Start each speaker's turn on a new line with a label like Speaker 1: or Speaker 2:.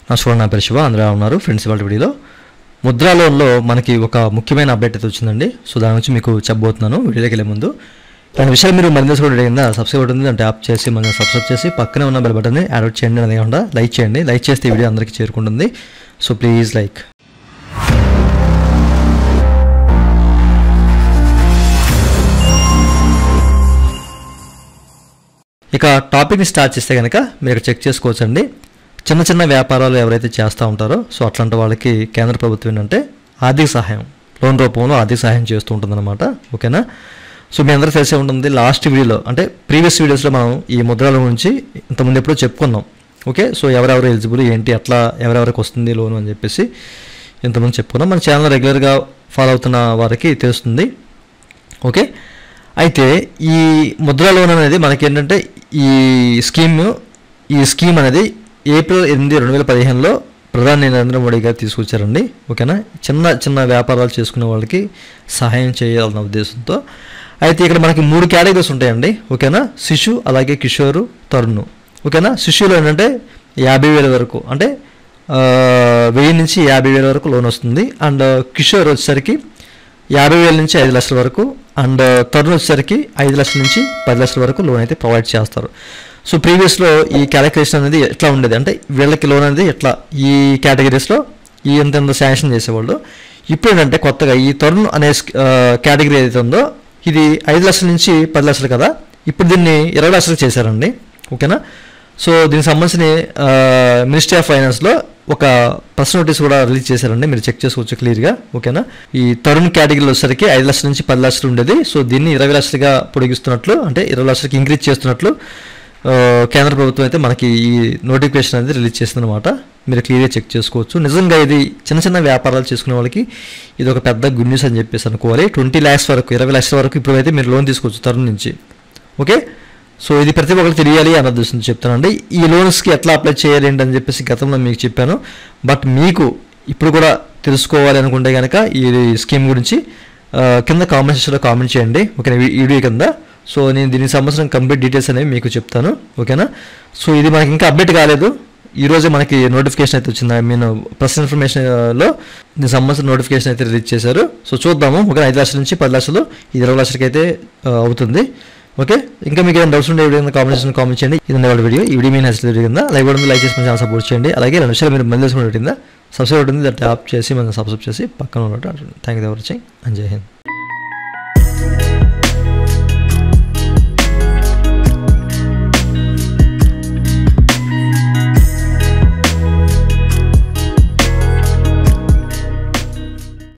Speaker 1: నమస్కారం నా పేరు శివ అందరూ ఎలా ఉన్నారు ఫ్రెండ్స్ ఇవాళ వీడియోలో ముద్రా లోన్లో మనకి ఒక ముఖ్యమైన అప్డేట్ అయితే వచ్చిందండి సో దాని గురించి మీకు చెప్పబోతున్నాను వీడియోకి వెళ్ళే ముందు దాని విషయాలు మీరు మరింత కూడా కింద సబ్స్క్రైబ్ ఉంటుంది దాన్ని ట్యాప్ చేసి మనం సబ్స్క్రైబ్ చేసి పక్కనే ఉన్న బెల్ బటన్ని యాడ్ అవుట్ చేయండి అదే కాకుండా లైక్ చేయండి లైక్ చేస్తే ఈ వీడియో అందరికీ చేరుకుంటుంది సో ప్లీజ్ లైక్ ఇక టాపిక్ని స్టార్ట్ చేస్తే కనుక మీరు చెక్ చేసుకోవచ్చండి చిన్న చిన్న వ్యాపారాలు ఎవరైతే చేస్తూ ఉంటారో సో అట్లాంటి వాళ్ళకి కేంద్ర ప్రభుత్వం ఏంటంటే ఆర్థిక సహాయం లోన్ రూపంలో ఆర్థిక సహాయం చేస్తూ ఉంటుందన్నమాట ఓకేనా సో మీ అందరూ తెలిసే ఉంటుంది లాస్ట్ వీడియోలో అంటే ప్రీవియస్ వీడియోస్లో మనం ఈ ముద్రాల గురించి ఇంతకుముందు ఎప్పుడో చెప్పుకున్నాం ఓకే సో ఎవరెవరు ఎలిజిబుల్ ఏంటి ఎట్లా ఎవరెవరికి వస్తుంది లోన్ అని చెప్పేసి ఇంతకుముందు చెప్పుకున్నాం మన ఛానల్ రెగ్యులర్గా ఫాలో అవుతున్న వారికి తెలుస్తుంది ఓకే అయితే ఈ ముద్రా లోన్ అనేది మనకి ఏంటంటే ఈ స్కీమ్ ఈ స్కీమ్ అనేది ఏప్రిల్ ఎనిమిది రెండు వేల పదిహేనులో ప్రధాని నరేంద్ర మోడీ గారు తీసుకొచ్చారండి ఓకేనా చిన్న చిన్న వ్యాపారాలు చేసుకునే వాళ్ళకి సహాయం చేయాలన్న ఉద్దేశంతో అయితే ఇక్కడ మనకి మూడు కేటగిరీస్ ఉంటాయండి ఓకేనా శిశు అలాగే కిషోరు తరుణ్ ఓకేనా శిశువులో ఏంటంటే యాభై వేల వరకు అంటే ఆ, వెయ్యి నుంచి యాభై వేల వరకు లోన్ వస్తుంది అండ్ కిషోర్ వచ్చేసరికి యాభై వేల నుంచి ఐదు లక్షల వరకు అండ్ తరుణ్ వచ్చేసరికి ఐదు లక్షల నుంచి పది లక్షల వరకు లోన్ అయితే ప్రొవైడ్ చేస్తారు సో ప్రీవియస్లో ఈ క్యాలిక్యులేషన్ అనేది ఎట్లా ఉండేది అంటే వీళ్ళకి లోన్ అనేది ఎట్లా ఈ కేటగిరీస్లో ఈ ఎంత ఎంత శాంక్షన్ చేసేవాళ్ళు ఇప్పుడు ఏంటంటే కొత్తగా ఈ తరుణ్ అనే కేటగిరీ ఏదైతే ఉందో ఇది ఐదు లక్షల నుంచి పది లక్షలు కదా ఇప్పుడు దీన్ని ఇరవై లక్షలకు చేశారండి ఓకేనా సో దీనికి సంబంధించిన మినిస్ట్రీ ఆఫ్ ఫైనాన్స్లో ఒక ప్రెస్ నోటీస్ కూడా రిలీజ్ చేశారండి మీరు చెక్ చేసుకోవచ్చు క్లియర్గా ఓకేనా ఈ తరుణ్ కేటగిరీలో వచ్చేసరికి ఐదు లక్షల నుంచి పది లక్షలు ఉండేది సో దీన్ని ఇరవై లక్షలుగా పొడిగిస్తున్నట్లు అంటే ఇరవై లక్షలకి ఇంక్రీజ్ చేస్తున్నట్లు ఆ, కేంద్ర ప్రభుత్వం అయితే మనకి ఈ నోటిఫికేషన్ అనేది రిలీజ్ చేసిందనమాట మీరు క్లియర్గా చెక్ చేసుకోవచ్చు నిజంగా ఇది చిన్న చిన్న వ్యాపారాలు చేసుకునే వాళ్ళకి ఇది ఒక పెద్ద గుడ్ న్యూస్ అని చెప్పేసి అనుకోవాలి ట్వంటీ ల్యాక్స్ వరకు ఇరవై లక్షల వరకు ఇప్పుడైతే మీరు లోన్ తీసుకోవచ్చు తరుణ్ నుంచి ఓకే సో ఇది ప్రతి ఒక్కరికి తెలియాలి అన్న ఉద్దేశంతో చెప్తానండి ఈ లోన్స్కి ఎట్లా అప్లై చేయాలి ఏంటని చెప్పేసి గతంలో మీకు చెప్పాను బట్ మీకు ఇప్పుడు కూడా తెలుసుకోవాలి అనుకుంటే కనుక ఈ స్కీమ్ గురించి ఆ, కింద కామెంట్ సెక్షన్లో కామెంట్ చేయండి ఓకేనా ఈ వీడియో కింద సో నేను దీనికి సంబంధించిన కంప్లీట్ డీటెయిల్స్ అనేవి మీకు చెప్తాను ఓకేనా సో ఇది మనకి ఇంకా అప్డేట్ కాలేదు ఈ రోజే మనకి నోటిఫికేషన్ అయితే వచ్చింది ఐ మీన్ ప్రెస్ ఇన్ఫర్మేషన్లో దీనికి సంబంధించిన నోటిఫికేషన్ అయితే రిలీజ్ చేశారు సో చూద్దాము ఒక ఐదు లక్షల నుంచి పది లక్షలు ఇది ఇరవై లక్షలకి అయితే ఆ, అవుతుంది ఓకే ఇంకా మీకు ఏమైనా డౌట్స్ ఉంటే వీడియో కింద కామెంట్ సెక్షన్ కామెంట్ చేయండి ఇది వాళ్ళ వీడియో ఈ వీడియో మీ నచ్చిన వీడియో కింద లైక్ కూడా లైక్ చేసి మన ఛానల్ సపోర్ట్ చేయండి అలాగే రెండు నిమిషాలు మీరు మళ్ళీ తెలుసుకుని కింద సబ్స్క్రైబ్ ఉంటుంది దాన్ని ట్యాప్ చేసి మనం సబ్స్క్రైబ్ చేసి పక్కన ఉన్నట్టు thank you for watching and Jai Hind